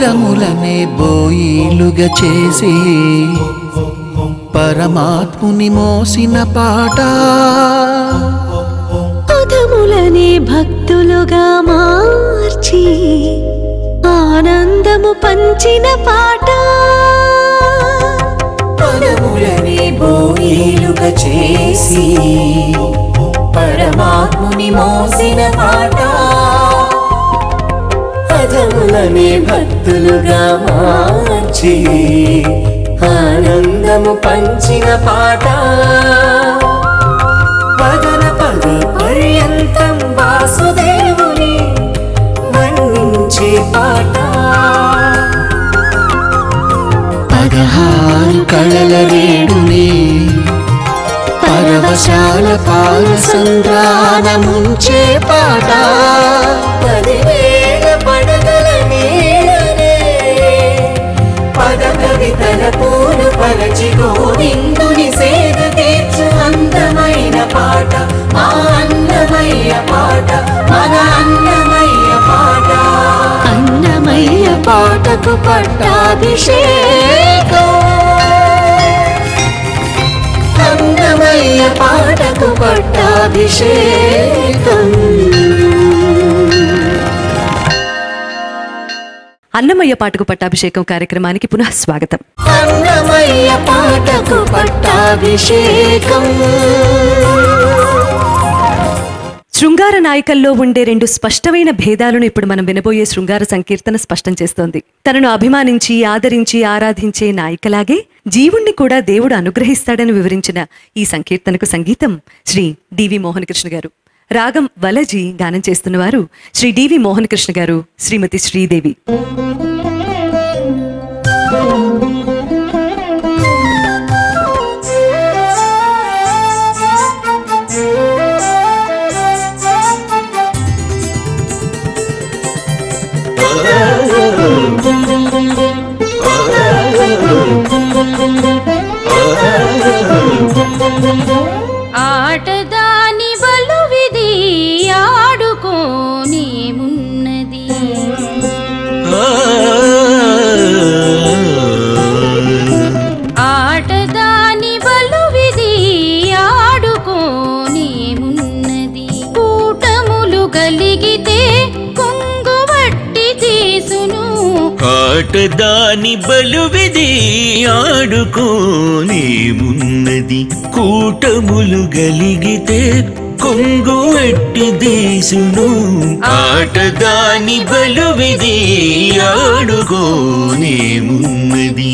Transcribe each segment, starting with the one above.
పదములనే బోయిలుగా చేసి పరమాత్ముని మోసిన పాట పదములనే భక్తులుగా మార్చి ఆనందము పంచిన పాట పదములని బోయిలుగా చేసి పరమాత్ముని మోసిన పాట పదములని భక్తులుగా మార్చి ఆనందము పంచిన పాట పదన పద పర్యంతం వాసుదేవుని వర్ణించే పాట పదహారు కళల రేడుని పరవశాల పాల సంద్రాన ముంచే పాట పదివేల పడగల నీడనే పద కవితల పూలు పరచి గోవిందుని సేద తీర్చు అందమైన పాట మా అన్నమయ్య పాట మన అన్నమయ్య పాట అన్నమయ్య పాటకు పట్టాభిషేకం అన్నమయ్య పాటకు పట్టాభిషేకం అన్నమయ్య పాటకు పట్టాభిషేకం కార్యక్రమానికి పునః స్వాగతం అన్నమయ్య పాటకు పట్టాభిషేకం శృంగార నాయికల్లో ఉండే రెండు స్పష్టమైన భేదాలను ఇప్పుడు మనం వినబోయే శృంగార సంకీర్తన స్పష్టం చేస్తోంది తనను అభిమానించి ఆదరించి ఆరాధించే నాయికలాగే జీవుణ్ణి కూడా దేవుడు అనుగ్రహిస్తాడని వివరించిన ఈ సంకీర్తనకు సంగీతం శ్రీ డివి మోహన్ కృష్ణ గారు రాగం వలజి గానం చేస్తున్నవారు శ్రీ డివి మోహన్ కృష్ణ గారు శ్రీమతి శ్రీదేవి ఆటదాని బలువిది ఆడుకోని మున్నది ఆటదాని బలువిది ఆడుకోని మున్నది కూటములు కలిగితే కొంగుబట్టి తీసును ఆటదాని బలువిది ఆడుకోనే మున్నది కూటములు గలిగితే కొంగు అట్టి దీసును ఆటదాని బలువిది ఆడుకోనే మున్నది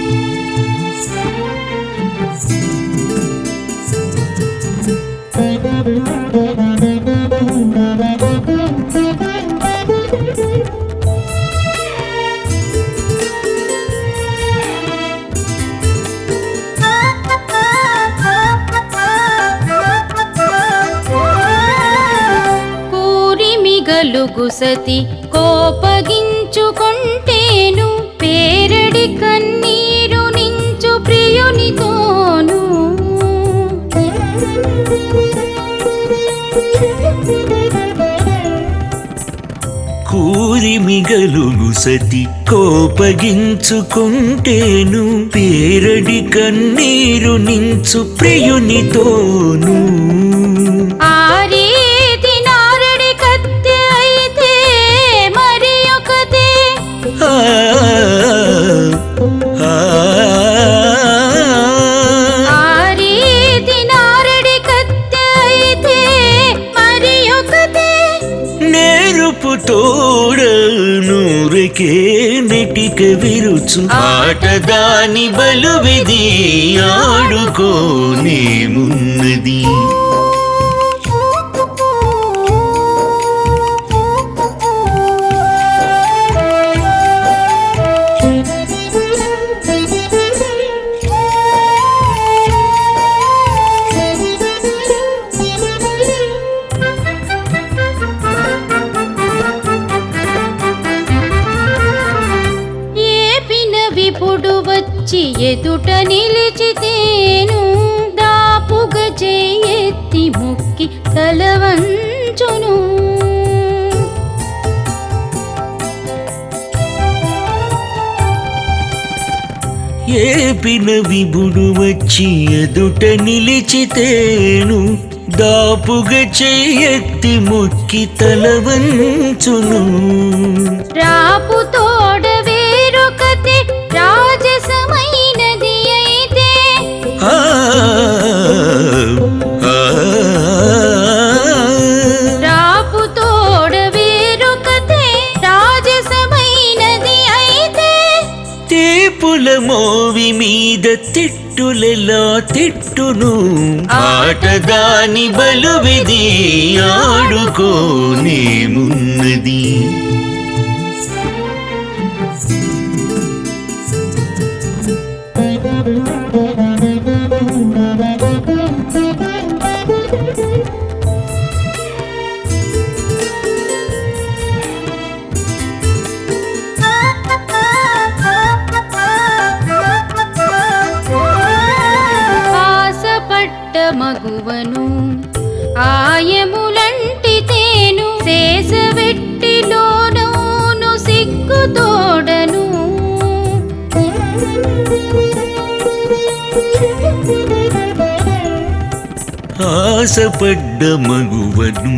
కూరిమి గలుగు సతి కోపగించుకుంటేను పేరడి కన్నీరు నించు ప్రియునితోను కూరి మిగలుగు సతి కోపగించుకుంటేను పేరడి కన్నీరు నించు ప్రియునితోను ఆరీతి నారడి కత్తె అయితే మరి ఒకతే ఆ, ఆ, ఆరీతి నారడి కత్తె అయితే మరి ఒకతే నేరుపు తోడ నూరికే నెటిక విరుచు ఆటదాని బలువిది ఆడుకోనే మున్నది ఏపిన విపుడు వచ్చి ఎదుట నిలిచితేను దాపుగ చేయెత్తి ముక్కి తలవంచును నేర్పిన విభుడు వచ్చి ఎదుట నిలిచితేను దాపుగా చెయ్యెత్తి మొక్కి తల వంచును రాపు తోడ వేరొకతే రాజసమైనది అయితే ఆ, ఆ, రాపు తోడ వేరొకతే రాజసమైనది అయితే తీపుల మోవి మీద తిట్టులెలా తిట్టును ఆటదాని బలువిది ఆడుకోనేమున్నది ఆశపట్ట మగువను ఆయములంటి తేను శేషవెట్టిలోనూను సిగ్గు తోడను ఆశపడ్డ మగువను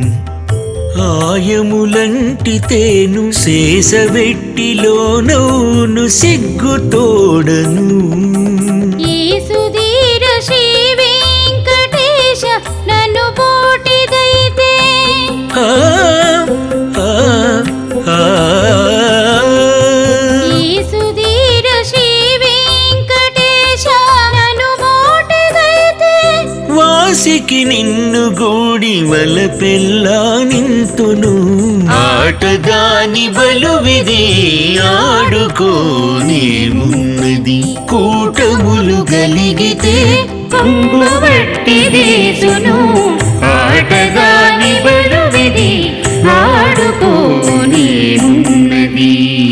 ఆయములంటి తేను శేషవెట్టిలోనౌను సిగ్గుతోడను ఈ సుధీర శ్రీ వెంకటేశ నన్ను పోటిదైతే ఆ, ఆ, ఆ. ఈ సుధీర శ్రీ వెంకటేశ నన్ను పోటిదైతే వాసికి నిన్ను గూడి వల పెళ్ళా నింతును ఆటదాని బలువిది ఆడుకోనేమున్నది కూటములు గలిగితే పొంగుబట్టి దేశును ఆటగాని బలువిది ఆడుకోని ఉన్నది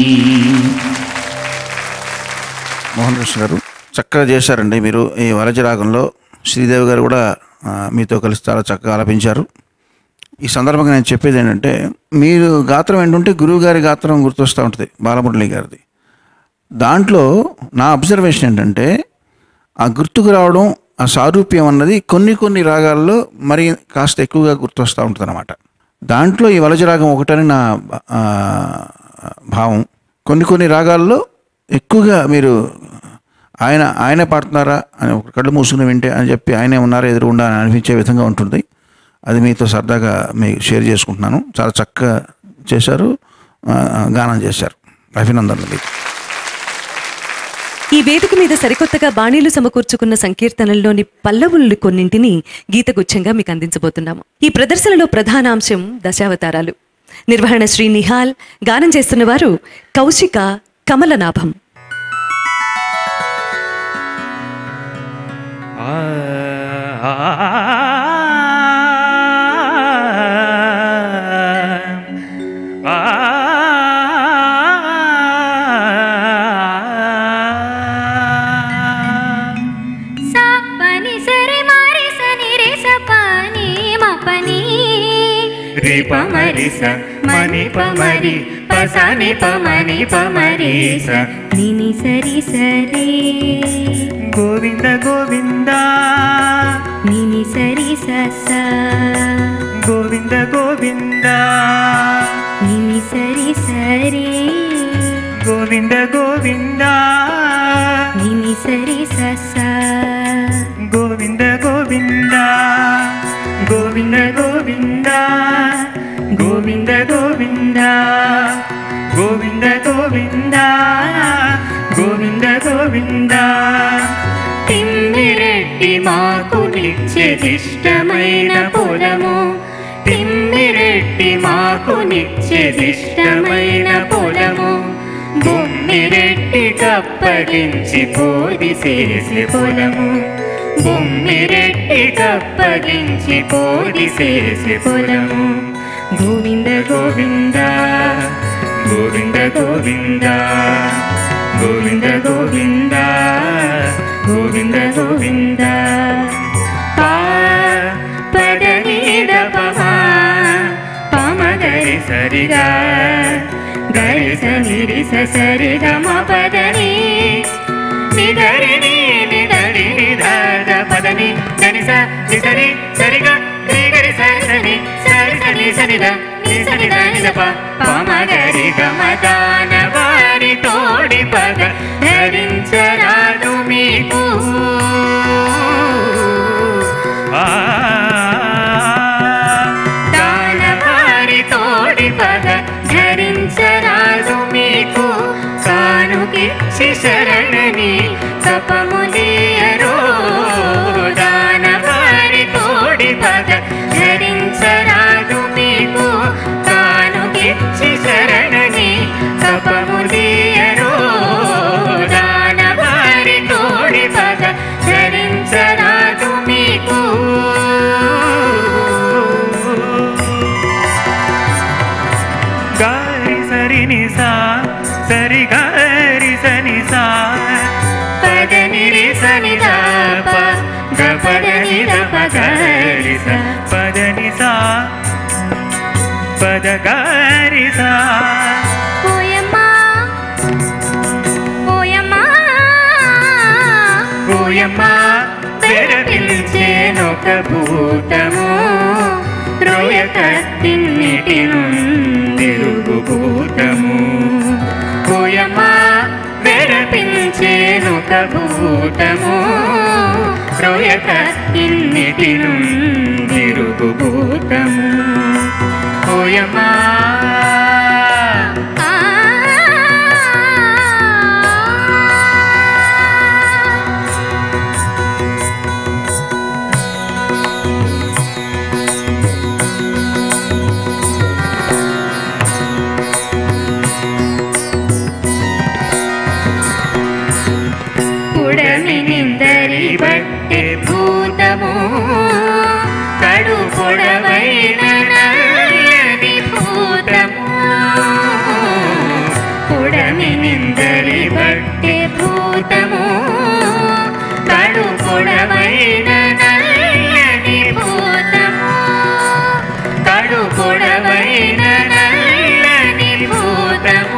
మోహన్ కృష్ణ గారు చక్కగా చేశారండి మీరు ఈ వరజ రాగంలో శ్రీదేవి గారు కూడా ఆ, మీతో కలిసి చాలా చక్కగా ఆలపించారు ఈ సందర్భంగా నేను చెప్పేది ఏంటంటే మీరు గాత్రం ఏంటంటే గురువు గారి గాత్రం గుర్తొస్తూ ఉంటుంది బాలమురళి గారిది దాంట్లో నా అబ్జర్వేషన్ ఏంటంటే ఆ గుర్తుకు రావడం ఆ సారూప్యం అన్నది కొన్ని కొన్ని రాగాల్లో మరి కాస్త ఎక్కువగా గుర్తొస్తూ ఉంటుంది అనమాట దాంట్లో ఈ వలజ రాగం ఒకటని నా ఆ, భావం కొన్ని కొన్ని రాగాల్లో ఎక్కువగా మీరు ఆయన ఆయనే పాడుతున్నారా అని ఒక కళ్ళు మూసుకుని వింటే అని చెప్పి ఆయనే ఉన్నారా ఎదురుగుండా అని అనిపించే విధంగా ఉంటుంది అది మీతో సరదాగా మీకు షేర్ చేసుకుంటున్నాను చాలా చక్కగా చేశారు ఆ, గానం చేశారు అభినందనలు మీకు ఈ వేదిక మీద సరికొత్తగా బాణీలు సమకూర్చుకున్న సంకీర్తనల్లోని పల్లవులు కొన్నింటిని గీతగుచ్ఛంగా మీకు అందించబోతున్నాము ఈ ప్రదర్శనలో ప్రధానాంశం దశావతారాలు నిర్వహణ శ్రీ నిహాల్ గానం చేస్తున్న వారు కౌశిక కమలనాభం సా పని సరి మారి సని రే స పని మ పని రి ప మరి స మని ప మరి ప స ని ప మని ప మరి స నిని సరి సరి గోవింద గోవింద నిని సరి స స గోవింద గోవింద నిని సరి సరి గోవింద గోవింద నిని సరి స స గోవింద గోవింద గోవింద గోవింద గోవింద గోవింద గోవింద గోవింద గోవింద గోవింద తిమ్మిరెడ్డి మాకు నిత్యదిష్టమైన పొలము తిమ్మిరెడ్డి మాకు నిత్యదిష్టమైన పొలము బొమ్మిరెడ్డి కప్పగించి పోది చేసే పొలము బొమ్మిరెడ్డి కప్పగించి పోది చేసే పొలము గోవింద గోవింద గోవింద గోవింద గోవింద గోవింద గోవింద గోవింద పా పదని దపమా పమ గరి సరిగా గరి సరి స సరి గమ పదని నిదరి నీ గ పదని దని స ని సరి సరిగా రి గరి సరి సని సరి సని సని ద ని సని ద ని ద ప ప మ గరి గ మ దాన వారి తోడి పగ ధరించరాదు మీకు ఆ దానవారి తోడి పగ ధరించరాదు మీకు కానుకి శరణని తపములియరో దానవారి తోడి పగ ధరించరాదు మీకు కానుకి శరణని తపములియరో దానవారి తోడి పగ ధరించరాదు మీకు గారి సరి నిసా సరి గారి సని సా పద నిరి సని దా ప గ పద ని ద ప గారి స పద ని సా పద గారి సా ఓయమ్మా ఓయమ్మా ఓయమ్మ తెరపించేనొక భూతము రోయక తిన్నిటి నుండిరుగు భూతము ఓయమ్మ తెరపించేనొక భూతము రోయక ఇన్నిటి నుండిరుగు భూతము ఓయమ్మా ఆ పుడమి నిందరి బట్టె భూతము కడు పొడవైన నల్లని భూతము పుడమి నిందరి బట్టె భూతము కడు పొడవైన నల్లని భూతము కడు పొడవైన నల్లని భూతము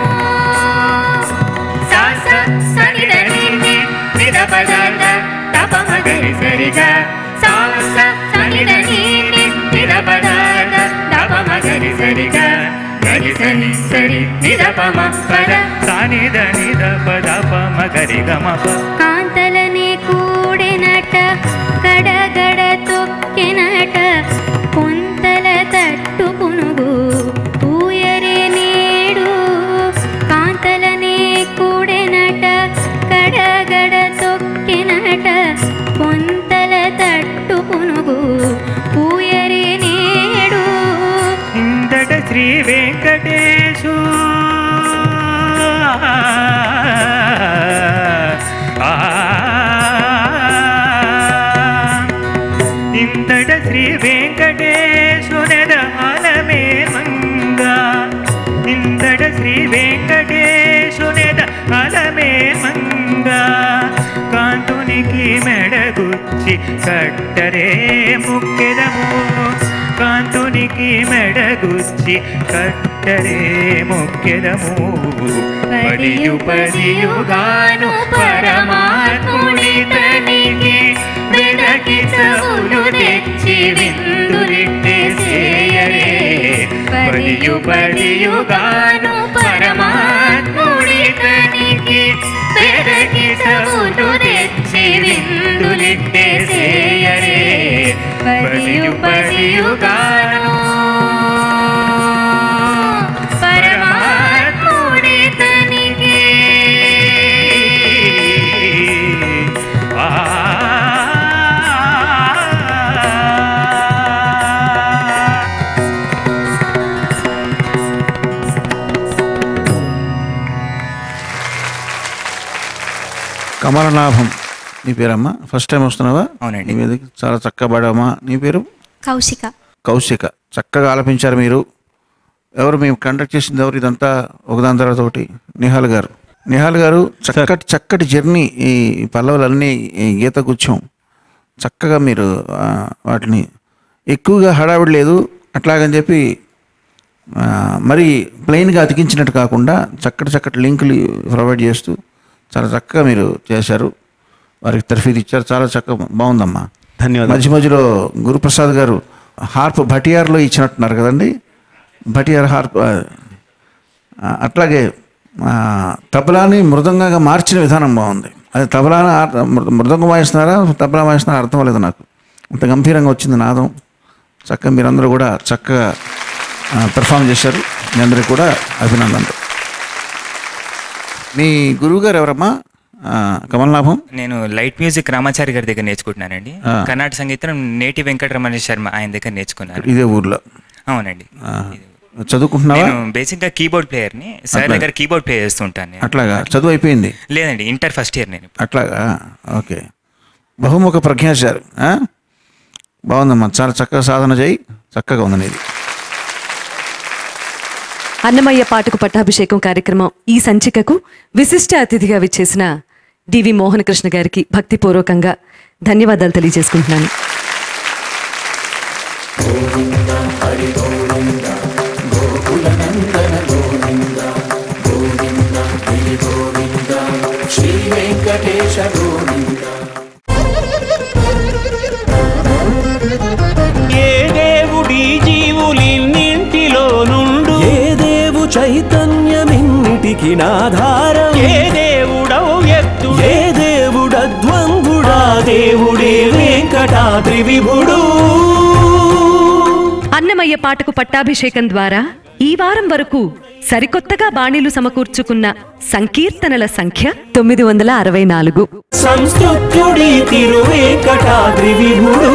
సాస సనిదని నిద పదార్థ తప మగరి సరిగా సాస సనిదని నిద పదార్థ తప మగరి సరిగా గరి సని సరి నిద పమ పద సానిద నిద పద పమ గరి గమ ప కాంతలనే కూడినట గడగడ తొక్కినట పొంతల తట్టు పునుగు పూయరే నేడు కాంతలనే కూడినట గడగడ తొక్కినట పొంతల తట్టు పునుగు పూయరే నేడు ఇందట శ్రీ వెంకటేశు ఆ, ఇంతట శ్రీ వెంకటేశు నెదమలమే మంగా ఇంతట శ్రీ వెంకటేశు నెద అలమే మంగా కాంతునికి మెడగుచ్చి కట్టరే ముక్కెదము కాంతునికి మెడగుచ్చి కట్టరే ముఖ్యదము పడియు పడియుగాను పరమాత్ముని తనికి వెనకి చవులు తెచ్చి విందులిట్టే చేయరే పడియు పడియుగాను పరమాత్ముని తనికి వెనకి చవులు తెచ్చి విందులిట్టే చేయరే పడియు పడియుగాను పరమాత్ముడి తనికి ఆ కమలనాభం నీ పేరమ్మా ఫస్ట్ టైం వస్తున్నావా అవునండి. నీ మీదకి చాలా చక్కగా పాడామా నీ పేరు కౌశిక కౌశిక చక్కగా ఆలపించారు మీరు ఎవరు మేము కండక్ట్ చేసింది ఎవరు ఇదంతా ఒకదాని తర్వాత ఒకటి నిహాల్ గారు నిహాల్ గారు చక్కటి చక్కటి జర్నీ ఈ పల్లవులన్నీ ఈ గీత గుచ్చాం చక్కగా మీరు ఆ, వాటిని ఎక్కువగా హడావిడి లేదు అట్లాగని చెప్పి ఆ, మరి ప్లెయిన్గా అతికించినట్టు కాకుండా చక్కటి చక్కటి లింకులు ప్రొవైడ్ చేస్తూ చాలా చక్కగా మీరు చేశారు వారికి తర్ఫీదు ఇచ్చారు చాలా చక్కగా బాగుందమ్మా ధన్యవాదాలు మధ్య మధ్యలో గురుప్రసాద్ గారు హార్ప్ భటియార్లో ఇచ్చినట్టున్నారు కదండి భటియార్ హార్ప్ ఆ, ఆ, అట్లాగే ఆ, తబలాని మృదంగంగా మార్చిన విధానం బాగుంది అది తబలాని ఆ- మృ- మృదంగం వాయిస్తున్నారా తబలా వాయిస్తున్నారా అర్థం లేదు నాకు అంత గంభీరంగా వచ్చింది నాదం చక్కగా మీరందరూ కూడా చక్కగా పెర్ఫామ్ చేశారు మీ అందరికీ కూడా అభినందనలు మీ గురువుగారు ఎవరమ్మా ఆ, కమల్నాభం నేను లైట్ మ్యూజిక్ రామాచారి గారి దగ్గర నేర్చుకుంటున్నానండి ఆ. కర్ణాటక సంగీతం నేటి వెంకటరమణ శర్మ ఆయన దగ్గర నేర్చుకున్నాను ఇదే ఊర్లో అవునండి ఆ, చదువుకుంటున్నావా నేను బేసిక్ గా కీబోర్డ్ ప్లేయర్ని సార్ అట్లా. దగ్గర కీబోర్డ్ ప్లే చేస్తుంటాను నేను అట్లాగా చదువు అయిపోయింది లేదండి ఇంటర్ ఫస్ట్ ఇయర్ నేను అట్లాగా ఓకే బహుముఖ ప్రజ్ఞాచారు ఆ? బాగుందమ్మా చాలా చక్కగా సాధన చేయి చక్కగా ఉంది నీది అన్నమయ్య పాటకు పట్టాభిషేకం కార్యక్రమం ఈ సంచికకు విశిష్ట అతిథిగా విచ్చేసిన డివి మోహన కృష్ణ గారికి భక్తిపూర్వకంగా ధన్యవాదాలు తెలియజేసుకుంటున్నాను ఏ దేవుడి జీవులిన్నింటిలో నుండు ఏ దేవు చైతన్యమిన్నిటికి నాధారం ఏ దేవుడవు ఎత్తు ఏ దేవుడద్వంగుడా దేవుడే వెంకటాద్రి విభుడు అన్నమయ్య పాటకు పట్టాభిషేకం ద్వారా ఈ వారం వరకు సరికొత్తగా బాణీలు సమకూర్చుకున్న సంకీర్తనల సంఖ్య తొమ్మిది వందల అరవై నాలుగు సంస్తుత్యుడి తిరువేంకటాద్రి విభుడు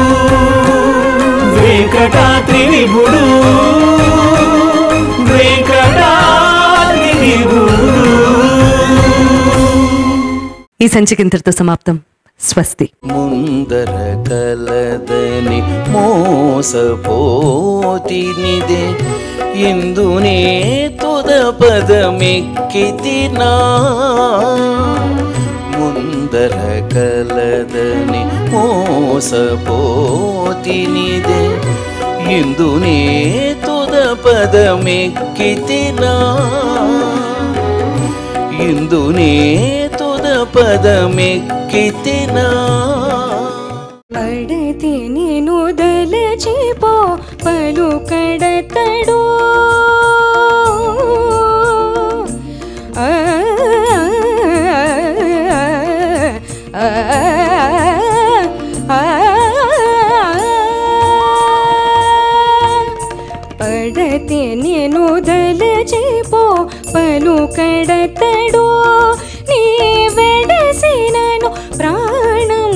వెంకటాద్రి విభుడు వెంకటాద్రి విభుడు ఈ సంచిక ఇంతటితో సమాప్తం స్వస్తి ముందర కలదని మోసపోతినిదే ఇందునే తుద పదమెక్కితినా ముందర కలదని మోసపోతినిదే ఇందునే తుద పదమెక్కితినా ఇందునే తుద పదమెక్కితినా పడతి నేను దలచిపో పలు కడతడు ఆ, ఆ, ఆ, పడతి నేను దలచిపో పలు కడతడు నీ వెడసినను ప్రాణం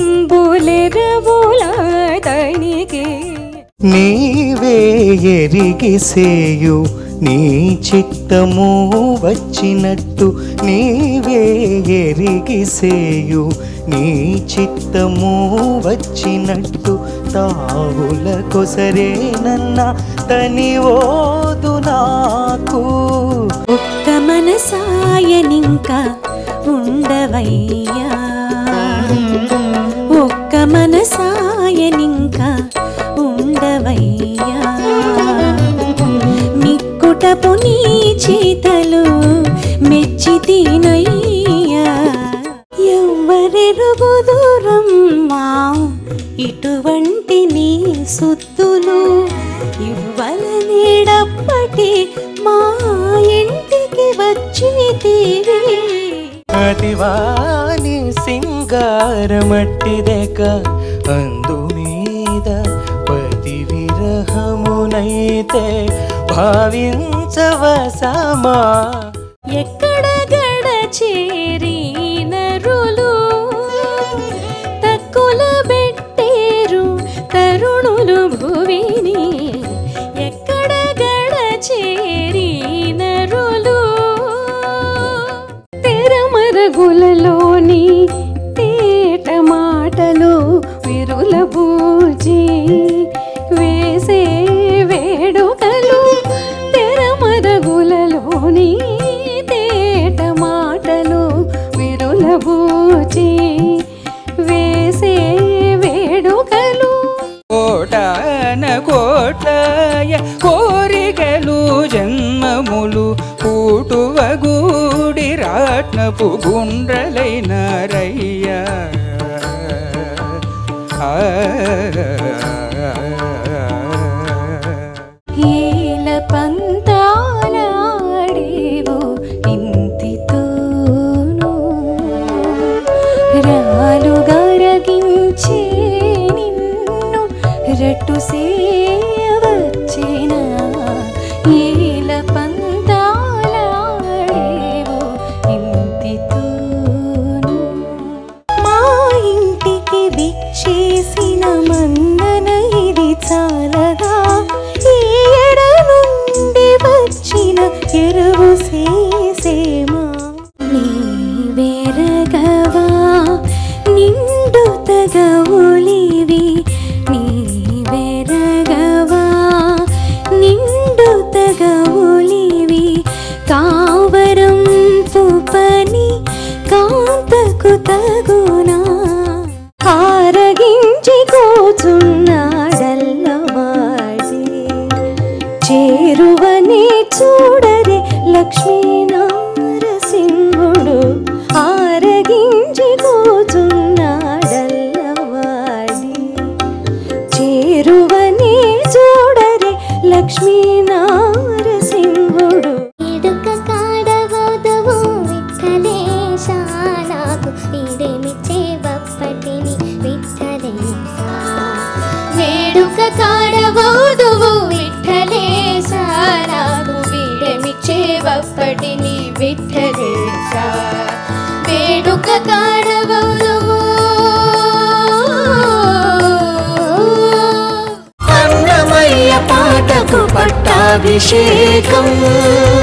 బులెరవులాతనికి నీవే ఎరిగిసేయు నీ చిత్తము వచ్చినట్టు నీవే ఎరిగిసేయు నీ చిత్తము వచ్చినట్టు తావుల కొసరే నన్న తని ఓదు నాకు ఒక్క మనసాయనింక ఉండవయ్యా ఒక్క మనసాయనింక ఉండవయ్యా మిక్కుటపు నీ చేతలు మెచ్చి తినయ్యా ఎవ్వరెరుగుదురమ్మా ఇటువంటి నీ సుత్తులు ఇవ్వలనేడప్పటి మా ఇంటికి వచ్చి తీరి అదివాని సింగారమట్టిదెక అందు మీద పతి విరహమునైతే భావించవసమా ఎక్కడ గడ చేరి నరులు తక్కుల పెట్టేరు తరుణులు భువిని ఎక్కడ గడ చేరి నరులు తెరమరగులలోని తేట మాటలు విరుల బూచి వేసే వేడుకలు తెరమరగులలోని తేట మాటలు విరుల బూచి వేసే వేడుకలు కోటాన కోట్లాయ కోరికలు జన్మములు కూటువగూడి రాట్నపు గుండ్రలైన రయ్యా ఈల పంతాలాడేవో ఇంతితోను రాలు గరగించే నిన్ను రట్టు సేయవచ్చిన ఈల పంతాలాడేవో ఇంతితోను మా ఇంటికి విచ్చేసిన మందన ఇది చాలగా ఈ ఎడ నుండి వచ్చిన ఎరువు సేసేమా నీ వెరగవా నిండు తగవులివి నీ వెరగవా నిండు తగవులివి కావరం పని కాంతకు తగునా ఆరగించి కూచున్నాడల్లవాడి చేరువని చూడరే లక్ష్మీనారసింహుడు ఆరగించి కూచున్నాడల్లవాడి చేరువని చూడరే లక్ష్మీనారసింహుడు ఇడుక కాడవోదువు విఠలేశ నాకు ఇదేమిచ్చే బప్పటిని విఠలేశ వేడుక కాడబోదువు విఠలేశ నాకు వీడమిచ్చే బప్పటిని విఠలేశ వేడుక కాడబోదువు అన్నమయ్య పాటకు పట్టాభిషేకం